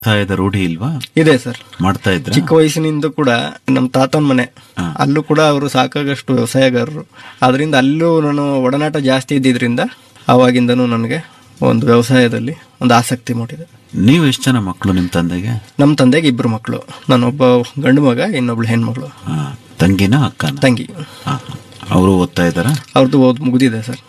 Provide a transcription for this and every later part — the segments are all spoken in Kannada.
ವ್ಯವಸಾಯದ ರೂಢಿ ಇಲ್ವಾ ಇದೆ ಸರ್ ಮಾಡ್ತಾ ಇದ್ರ ಚಿಕ್ಕ ವಯಸ್ಸಿನಿಂದ ಕೂಡ ನಮ್ಮ ತಾತನ ಮನೆ ಅಲ್ಲೂ ಕೂಡ ಅವರು ಸಾಕಾಗಷ್ಟು ವ್ಯವಸಾಯಗಾರರು ಅದರಿಂದ ಅಲ್ಲೂ ನಾನು ಒಡನಾಟ ಜಾಸ್ತಿ ಇದ್ದಿದ್ರಿಂದ ಆವಾಗಿಂದನೂ ನನಗೆ ಒಂದು ವ್ಯವಸಾಯದಲ್ಲಿ ಒಂದು ಆಸಕ್ತಿ ಮೂಡಿದೆ ನೀವು ಎಷ್ಟು ಜನ ಮಕ್ಕಳು ನಿಮ್ ತಂದೆಗೆ ನಮ್ಮ ತಂದೆಗೆ ಇಬ್ಬರು ಮಕ್ಕಳು ನಾನೊಬ್ಬ ಗಂಡು ಮಗ ಇನ್ನೊಬ್ಳು ಹೆಣ್ಮಗಳು ಆ, ತಂಗಿನ ಅಕ್ಕನ ತಂಗಿ ಅವರು ಓದ್ತಾ ಇದ್ದಾರ ಅವ್ರದ್ದು ಓದ್ ಮುಗಿದಿದೆ ಸರ್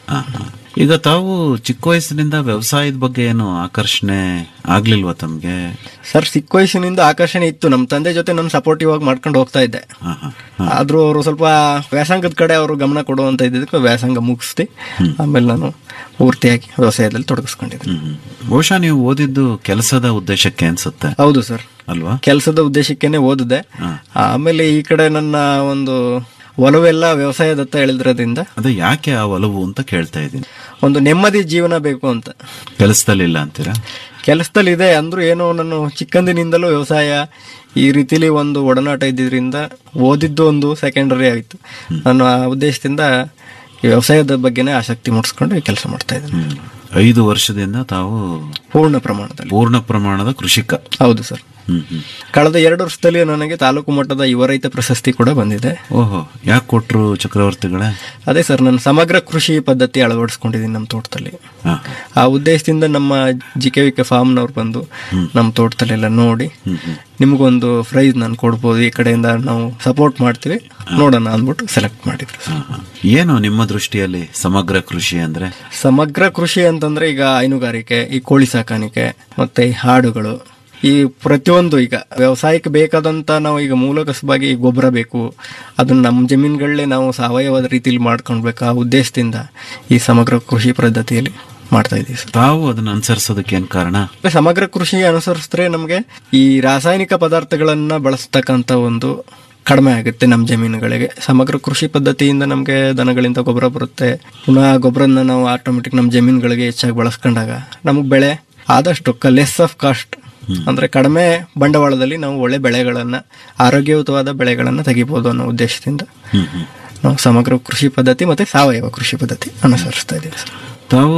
ಈಗ ತಾವು ಚಿಕ್ಕ ವಯಸ್ಸಿನಿಂದ ವ್ಯವಸಾಯದ ಬಗ್ಗೆ ಏನು ಆಕರ್ಷಣೆ ಆಗ್ಲಿಲ್ವಾ ತಮ್ಗೆ ಸರ್ ಚಿಕ್ಕ ವಯಸ್ಸಿನಿಂದ ಆಕರ್ಷಣೆ ಇತ್ತು ನಮ್ಮ ತಂದೆ ಜೊತೆ ನಾನು ಸಪೋರ್ಟಿವ್ ಆಗಿ ಮಾಡ್ಕೊಂಡು ಹೋಗ್ತಾ ಇದ್ದೆ ಹಾ, ಹಾ. ಆದ್ರೂ ಅವರು ಸ್ವಲ್ಪ ವ್ಯಾಸಂಗದ ಕಡೆ ಅವರು ಗಮನ ಕೊಡುವಂತ ಇದ್ದಿದ್ದಕ್ಕೆ ವ್ಯಾಸಂಗ ಮುಗಿಸ್ತಿ ಆಮೇಲೆ ನಾನು ಪೂರ್ತಿಯಾಗಿ ವ್ಯವಸಾಯದಲ್ಲಿ ತೊಡಗಿಸ್ಕೊಂಡಿದ್ದೆ ಹ್ಮ್. ಬಹುಶಃ ನೀವು ಓದಿದ್ದು ಕೆಲಸದ ಉದ್ದೇಶಕ್ಕೆ ಅನ್ಸುತ್ತೆ ಹೌದು ಸರ್ ಅಲ್ವಾ ಕೆಲಸದ ಉದ್ದೇಶಕ್ಕೇನೆ ಓದಿದೆ ಆಮೇಲೆ ಈ ಕಡೆ ನನ್ನ ಒಂದು ಒಲವೆಲ್ಲ ವ್ಯವಸಾಯದತ್ತ ಎಳೆದಿರೋದ್ರಿಂದ ಅದೇ ಯಾಕೆ ಆ ಒಲವು ಅಂತ ಕೇಳ್ತಾ ಇದ್ದೀನಿ ಒಂದು ನೆಮ್ಮದಿ ಜೀವನ ಬೇಕು ಅಂತ ಕೆಲಸದಲ್ಲಿಲ್ಲ ಅಂತೀರಾ ಕೆಲಸದಲ್ಲಿ ಇದೆ ಅಂದ್ರೂ ಏನೋ ನಾನು ಚಿಕ್ಕಂದಿನಿಂದಲೂ ವ್ಯವಸಾಯ ಈ ರೀತಿಲಿ ಒಂದು ಒಡನಾಟ ಇದ್ದಿದ್ರಿಂದ ಓದಿದ್ದು ಒಂದು ಸೆಕೆಂಡರಿ ಆಯಿತು ನಾನು ಆ ಉದ್ದೇಶದಿಂದ ಈ ವ್ಯವಸಾಯದ ಬಗ್ಗೆನೇ ಆಸಕ್ತಿ ಮೂಡಿಸ್ಕೊಂಡು ಈ ಕೆಲಸ ಮಾಡ್ತಾ ಇದ್ದೀನಿ ಹ್ಮ್. ಐದು ವರ್ಷದಿಂದ ತಾವು ಪೂರ್ಣ ಪ್ರಮಾಣದಲ್ಲಿ ಪೂರ್ಣ ಪ್ರಮಾಣದ ಕೃಷಿಕ ಹೌದು ಸರ್ ಹ್ಮ್ ಹ್ಮ್ ಕಳೆದ ಎರಡು ವರ್ಷದಲ್ಲಿ ನನಗೆ ತಾಲೂಕು ಮಟ್ಟದ ಯುವ ರೈತ ಪ್ರಶಸ್ತಿ ಕೂಡ ಬಂದಿದೆ ಓಹೋ ಯಾಕೆ ಕೊಟ್ರು ಚಕ್ರವರ್ತಿಗಳೇ ಅದೇ ಸರ್ ನಾನು ಸಮಗ್ರ ಕೃಷಿ ಪದ್ಧತಿ ಅಳವಡಿಸ್ಕೊಂಡಿದ್ದೀನಿ ನಮ್ಮ ತೋಟದಲ್ಲಿ ಹಾ. ಆ ಉದ್ದೇಶದಿಂದ ನಮ್ಮ ಜಿ ಕೆ ವಿ ಕೆ ಫಾರ್ಮ್ನವ್ರು ಬಂದು ನಮ್ಮ ತೋಟದಲ್ಲೆಲ್ಲ ನೋಡಿ ನಿಮಗೊಂದು ಪ್ರೈಸ್ ನಾನು ಕೊಡ್ಬೋದು ಈ ಕಡೆಯಿಂದ ನಾವು ಸಪೋರ್ಟ್ ಮಾಡ್ತೀವಿ ನೋಡೋಣ ಅಂದ್ಬಿಟ್ಟು ಸೆಲೆಕ್ಟ್ ಮಾಡಿದ್ರು ಹಾ, ಹಾ. ಏನು ನಿಮ್ಮ ದೃಷ್ಟಿಯಲ್ಲಿ ಸಮಗ್ರ ಕೃಷಿ ಅಂದ್ರೆ ಸಮಗ್ರ ಕೃಷಿ ಅಂತಂದ್ರೆ ಈಗ ಹೈನುಗಾರಿಕೆ ಈ ಕೋಳಿ ಸಾಕಾಣಿಕೆ ಮತ್ತೆ ಈ ಹಾಡುಗಳು ಈ ಪ್ರತಿಯೊಂದು ಈಗ ವ್ಯವಸಾಯಕ್ಕೆ ಬೇಕಾದಂತ ನಾವು ಈಗ ಮೂಲ ಕಸಬಾಗಿ ಈ ಗೊಬ್ಬರ ಬೇಕು ಅದನ್ನ ನಮ್ಮ ಜಮೀನುಗಳಲ್ಲೇ ನಾವು ಸಾವಯವದ ರೀತಿಯಲ್ಲಿ ಮಾಡ್ಕೊಳ್ಬೇಕು ಆ ಉದ್ದೇಶದಿಂದ ಈ ಸಮಗ್ರ ಕೃಷಿ ಪದ್ಧತಿಯಲ್ಲಿ ಮಾಡ್ತಾ ಇದ್ದೀವಿ ಸರ್ ತಾವು ಅದನ್ನ ಅನುಸರಿಸೋದಕ್ಕೆ ಏನ್ ಕಾರಣ ಸಮಗ್ರ ಕೃಷಿ ಅನುಸರಿಸಿದ್ರೆ ನಮಗೆ ಈ ರಾಸಾಯನಿಕ ಪದಾರ್ಥಗಳನ್ನ ಬಳಸ್ತಕ್ಕಂಥ ಒಂದು ಕಡಿಮೆ ಆಗುತ್ತೆ ನಮ್ಮ ಜಮೀನುಗಳಿಗೆ ಸಮಗ್ರ ಕೃಷಿ ಪದ್ಧತಿಯಿಂದ ನಮಗೆ ದನಗಳಿಂದ ಗೊಬ್ಬರ ಬರುತ್ತೆ ಪುನಃ ಗೊಬ್ಬರನ ನಾವು ಆಟೋಮೆಟಿಕ್ ನಮ್ಮ ಜಮೀನುಗಳಿಗೆ ಹೆಚ್ಚಾಗಿ ಬಳಸ್ಕೊಂಡಾಗ ನಮಗೆ ಬೆಳೆ ಆದಷ್ಟು ಲೆಸ್ ಆಫ್ ಕಾಸ್ಟ್ ಅಂದ್ರೆ ಕಡಿಮೆ ಬಂಡವಾಳದಲ್ಲಿ ನಾವು ಒಳ್ಳೆ ಬೆಳೆಗಳನ್ನ ಆರೋಗ್ಯಯುತವಾದ ಬೆಳೆಗಳನ್ನ ತೆಗಿಬಹುದು ಅನ್ನೋ ಉದ್ದೇಶದಿಂದ ಹ್ಮ್ ಹ್ಮ್. ನಾವು ಸಮಗ್ರ ಕೃಷಿ ಪದ್ಧತಿ ಮತ್ತೆ ಸಾವಯವ ಕೃಷಿ ಪದ್ಧತಿ ಅನುಸರಿಸ್ತಾ ಇದ್ದೀವಿ ಸರ್ ತಾವು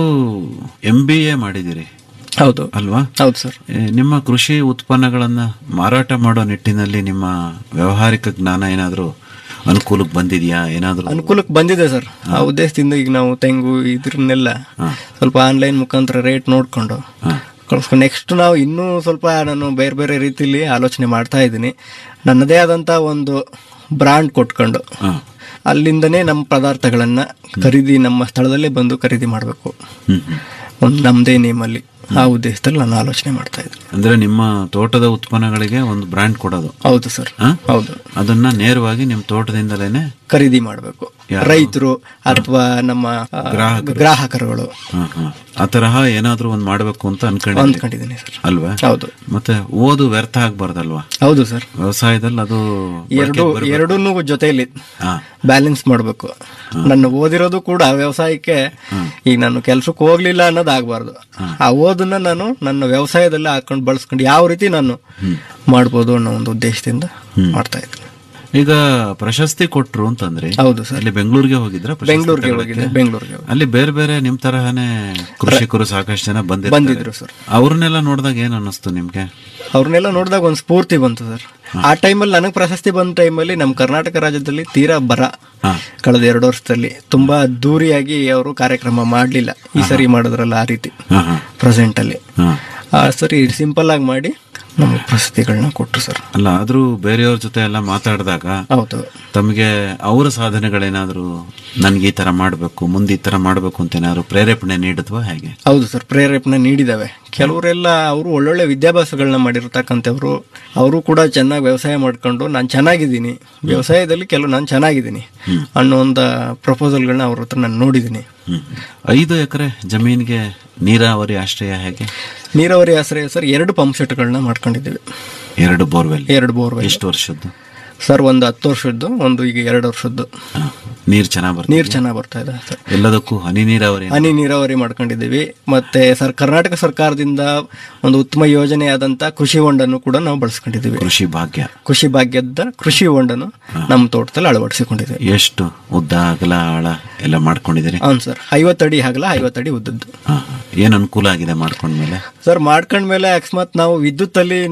ಎಂ ಬಿ ಎ ಮಾಡಿದಿರಿ ಹೌದು ಅಲ್ವಾ ಹೌದು ಸರ್ ಏ, ನಿಮ್ಮ ಕೃಷಿ ಉತ್ಪನ್ನಗಳನ್ನ ಮಾರಾಟ ಮಾಡೋ ನಿಟ್ಟಿನಲ್ಲಿ ನಿಮ್ಮ ವ್ಯಾವಹಾರಿಕ ಜ್ಞಾನ ಏನಾದ್ರೂ ಅನುಕೂಲಕ್ಕೆ ಬಂದಿದ್ಯಾ ಏನಾದ್ರೂ ಅನುಕೂಲಕ್ಕೆ ಬಂದಿದೆ ಸರ್ ಆ ಉದ್ದೇಶದಿಂದ ಈಗ ನಾವು ತೆಂಗು ಇದ್ರನ್ನೆಲ್ಲ ಸ್ವಲ್ಪ ಆನ್ಲೈನ್ ಮುಖಾಂತರ ರೇಟ್ ನೋಡ್ಕೊಂಡು ಕಳಿಸ್ಕೊಂಡು ನೆಕ್ಸ್ಟ್ ನಾವು ಇನ್ನೂ ಸ್ವಲ್ಪ ನಾನು ಬೇರೆ ಬೇರೆ ರೀತಿಲಿ ಆಲೋಚನೆ ಮಾಡ್ತಾ ಇದ್ದೀನಿ ನನ್ನದೇ ಆದಂತ ಒಂದು ಬ್ರಾಂಡ್ ಕೊಟ್ಕೊಂಡು ಹಾ. ಅಲ್ಲಿಂದನೇ ನಮ್ಮ ಪದಾರ್ಥಗಳನ್ನ ಖರೀದಿ ನಮ್ಮ ಸ್ಥಳದಲ್ಲೇ ಬಂದು ಖರೀದಿ ಮಾಡಬೇಕು ಹ್ಮ್ ಹ್ಮ್. ಒಂದು ನಮ್ಮದೇ ನೇಮಲ್ಲಿ ಆ ಉದ್ದೇಶದಲ್ಲಿ ನಾನು ಆಲೋಚನೆ ಮಾಡ್ತಾ ಇದ್ದೀನಿ ಅಂದ್ರೆ ನಿಮ್ಮ ತೋಟದ ಉತ್ಪನ್ನಗಳಿಗೆ ಒಂದು ಬ್ರ್ಯಾಂಡ್ ಕೊಡೋದು ಹೌದು ಸರ್ ಹಾ? ಹೌದು ಅದನ್ನ ನೇರವಾಗಿ ನಿಮ್ಮ ತೋಟದಿಂದಲೇನೆ ಖರೀದಿ ಮಾಡಬೇಕು ರೈತರು ಅಥವಾ ನಮ್ಮ ಆ, ಗ್ರಾಹಕರುಗಳು ಹಾ, ಹಾ. ಆ ತರಹ ಏನಾದ್ರೂ ಒಂದ್ ಮಾಡ್ಬೇಕು ಅಂತ ಅನ್ಕೊಂಡಿದ್ರಿ ಅಂದ್ಕೊಂಡಿದ್ದೀನಿ ಸರ್ ಅಲ್ವಾ ಹೌದು ಮತ್ತೆ ಓದು ವ್ಯರ್ಥ ಆಗ್ಬಾರ್ದಲ್ವಾ ಹೌದು ಸರ್ ವ್ಯವಸಾಯದಲ್ಲಿ ಅದು ಎರಡು ಎರಡನ್ನೂ ಜೊತೆಯಲ್ಲಿ ಹಾ. ಬ್ಯಾಲೆನ್ಸ್ ಮಾಡಬೇಕು ನನ್ನ ಓದಿರೋದು ಕೂಡ ವ್ಯವಸಾಯಕ್ಕೆ ಈಗ ನಾನು ಕೆಲ್ಸಕ್ಕೆ ಹೋಗ್ಲಿಲ್ಲ ಅನ್ನೋದು ಆಗ್ಬಾರ್ದು ಆ ಓದನ್ನ ನಾನು ನನ್ನ ವ್ಯವಸಾಯದಲ್ಲೇ ಹಾಕೊಂಡು ಬಳಸ್ಕೊಂಡು ಯಾವ ರೀತಿ ನಾನು ಮಾಡ್ಬೋದು ಅನ್ನೋ ಒಂದು ಉದ್ದೇಶದಿಂದ ಮಾಡ್ತಾ ಇದ್ದೀನಿ ಈಗ ಪ್ರಶಸ್ತಿ ಕೊಟ್ರು ಅಂತಂದ್ರೆ ಹೌದು ಸರ್ ಅಲ್ಲಿ ಬೆಂಗಳೂರಿಗೆ ಹೋಗಿದ್ರ ಬೆಂಗಳೂರಿಗೆ ಹೋಗಿದ್ದೆ ಬೆಂಗಳೂರಿಗೆ ಹೋಗಿದ್ದೆ. ಅಲ್ಲಿ ಬೇರೆ ಬೇರೆ ನಿಮ್ ತರಹನೇ ಕೃಷಿಕರು ಸಾಕಷ್ಟು ಜನ ಬಂದಿರ್ತಾರೆ ಬಂದಿದ್ರು ಸರ್ ಅವ್ರನ್ನೆಲ್ಲ ನೋಡಿದಾಗ ಏನ್ ಅನ್ನಿಸ್ತು ನಿಮ್ಗೆ ಅವ್ರನ್ನೆಲ್ಲ ನೋಡಿದಾಗ ಒಂದು ಸ್ಫೂರ್ತಿ ಬಂತು ಸರ್ ಆ ಟೈಮಲ್ಲಿ ನನಗೆ ಪ್ರಶಸ್ತಿ ಬಂದ ಟೈಮಲ್ಲಿ ನಮ್ಮ ಕರ್ನಾಟಕ ರಾಜ್ಯದಲ್ಲಿ ತೀರಾ ಬರ ಕಳೆದ ಎರಡು ವರ್ಷದಲ್ಲಿ ತುಂಬಾ ದೂರಿಯಾಗಿ ಅವರು ಕಾರ್ಯಕ್ರಮ ಮಾಡಲಿಲ್ಲ ಈ ಸರಿ ಮಾಡಿದ್ರಲ್ಲ ಆ ರೀತಿ ಹಾ, ಹಾ. ಪ್ರೆಸೆಂಟ್ ಅಲ್ಲಿ ಹಾ. ಆ ಸರಿ ಸಿಂಪಲ್ ಆಗಿ ಮಾಡಿ ನಮಗೆ ಪ್ರಶಸ್ತಿಗಳನ್ನ ಕೊಟ್ಟರು ಸರ್ ಅಲ್ಲ ಆದ್ರೂ ಬೇರೆಯವ್ರ ಜೊತೆ ಎಲ್ಲ ಮಾತಾಡಿದಾಗ ಹೌದು ತಮಗೆ ಅವರ ಸಾಧನೆಗಳೇನಾದ್ರೂ ನನ್ಗೆ ಈ ತರ ಮಾಡ್ಬೇಕು ಮುಂದೆ ಈ ತರ ಮಾಡ್ಬೇಕು ಅಂತ ಏನಾದ್ರು ಪ್ರೇರೇಪಣೆ ನೀಡಿದ್ವಾ ಹೇಗೆ ಹೌದು ಸರ್ ಪ್ರೇರೇಪಣೆ ನೀಡಿದಾವೆ ಕೆಲವರೆಲ್ಲ ಅವರು ಒಳ್ಳೊಳ್ಳೆ ವಿದ್ಯಾಭ್ಯಾಸಗಳನ್ನ ಮಾಡಿರ್ತಕ್ಕಂಥವ್ರು ಅವರು ಕೂಡ ಚೆನ್ನಾಗಿ ವ್ಯವಸಾಯ ಮಾಡ್ಕೊಂಡು ನಾನು ಚೆನ್ನಾಗಿದ್ದೀನಿ ವ್ಯವಸಾಯದಲ್ಲಿ ಕೆಲವು ನಾನು ಚೆನ್ನಾಗಿದ್ದೀನಿ ಅನ್ನೋ ಒಂದು ಪ್ರಪೋಸಲ್ಗಳನ್ನ ಅವ್ರ ಹತ್ರ ನಾನು ನೋಡಿದ್ದೀನಿ ಹ್ಮ್. ಐದು ಎಕರೆ ಜಮೀನಿಗೆ ನೀರಾವರಿ ಆಶ್ರಯ ಹೇಗೆ ನೀರಾವರಿ ಆಶ್ರಯ ಸರ್ ಎರಡು ಪಂಪ್ ಸೆಟ್ಗಳನ್ನ ಮಾಡ್ಕೊಂಡಿದ್ದೀವಿ ಎರಡು ಬೋರ್ವೆಲ್ ಎರಡು ಬೋರ್ವೆಲ್ ಎಷ್ಟು ವರ್ಷದ್ದು ಸರ್ ಒಂದು ಹತ್ತು ವರ್ಷದ್ದು ಒಂದು ಈಗ ಎರಡು ವರ್ಷದ್ದು ಹಾ. ನೀರ್ ಚೆನ್ನಾಗ್ ಬರ್ತದೆ ನೀರು ಚೆನ್ನಾಗಿ ಬರ್ತಾ ಇದೆ ಸರ್ ಎಲ್ಲದಕ್ಕೂ ಹನಿ ನೀರಾವರಿ ಹನಿ ನೀರಾವರಿ ಮಾಡ್ಕೊಂಡಿದ್ದೀವಿ ಮತ್ತೆ ಸರ್ ಕರ್ನಾಟಕ ಸರ್ಕಾರದಿಂದ ಒಂದು ಉತ್ತಮ ಯೋಜನೆಯಾದಂತ ಕೃಷಿ ಹೊಂಡನ್ನು ಕೂಡ ನಾವು ಬಳಸ್ಕೊಂಡಿದ್ದೀವಿ ಕೃಷಿ ಭಾಗ್ಯ ಕೃಷಿ ಭಾಗ್ಯದ ಕೃಷಿ ಹೊಂಡನು ನಮ್ಮ ತೋಟದಲ್ಲಿ ಅಳವಡಿಸಿಕೊಂಡಿದ್ದೀವಿ ಎಷ್ಟು ಉದ್ದ ಅಗಲ ಆಳ ಎಲ್ಲ ಮಾಡ್ಕೊಂಡಿದ್ದೀರಿ ಹೌದು ಸರ್ ಐವತ್ತಡಿ ಆಗಲ್ಲ ಐವತ್ತಡಿ ಉದ್ದದ್ದು ಹಾ. ಏನ್ ಅನುಕೂಲ ಆಗಿದೆ ಮಾಡ್ಕೊಂಡ್ಮೇಲೆ ಸರ್ ಮಾಡ್ಕೊಂಡ್ಮೇಲೆ ಅಕಸ್ಮಾತ್ ನಾವು ವಿದ್ಯುತ್ ಅಲ್ಲಿ